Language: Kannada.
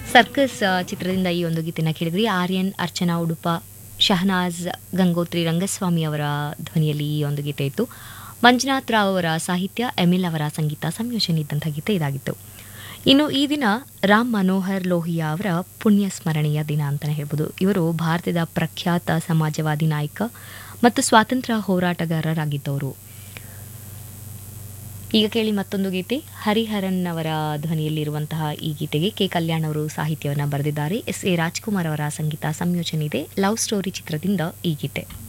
ಸರ್ಕಸ್ ಆ, ಚಿತ್ರದಿಂದ ಈ ಒಂದು ಗೀತೆನ ಕೇಳಿದ್ರಿ ಆರ್ಯನ್ ಅರ್ಚನಾ ಉಡುಪ ಶಹನಾಜ್ ಗಂಗೋತ್ರಿ ರಂಗಸ್ವಾಮಿ ಅವರ ಧ್ವನಿಯಲ್ಲಿ ಈ ಒಂದು ಗೀತೆ ಇತ್ತು ಮಂಜುನಾಥ್ ರಾವ್ ಅವರ ಸಾಹಿತ್ಯ ಎಮಿಲ್ ಅವರ ಸಂಗೀತ ಸಂಯೋಜನೆ ಇದ್ದಂಥ ಗೀತೆ ಇದಾಗಿತ್ತು ಇನ್ನು ಈ ದಿನ ರಾಮ್ ಮನೋಹರ್ ಲೋಹಿಯಾ ಅವರ ಪುಣ್ಯ ಸ್ಮರಣೆಯ ದಿನ ಅಂತಲೇ ಹೇಳ್ಬೋದು ಇವರು ಭಾರತದ ಪ್ರಖ್ಯಾತ ಸಮಾಜವಾದಿ ನಾಯಕ ಮತ್ತು ಸ್ವಾತಂತ್ರ್ಯ ಹೋರಾಟಗಾರರಾಗಿದ್ದವರು ಈಗ ಕೇಳಿ ಮತ್ತೊಂದು ಗೀತೆ ಹರಿಹರನ್ ಅವರ ಧ್ವನಿಯಲ್ಲಿರುವಂತಹ ಈ ಗೀತೆಗೆ ಕೆ ಕಲ್ಯಾಣ್ ಅವರು ಸಾಹಿತ್ಯವನ್ನು ಬರೆದಿದ್ದಾರೆ ಎಸ್ ಎ ರಾಜ್ಕುಮಾರ್ ಅವರ ಸಂಗೀತ ಸಂಯೋಜನೆ ಇದೆ ಲವ್ ಸ್ಟೋರಿ ಚಿತ್ರದಿಂದ ಈ ಗೀತೆ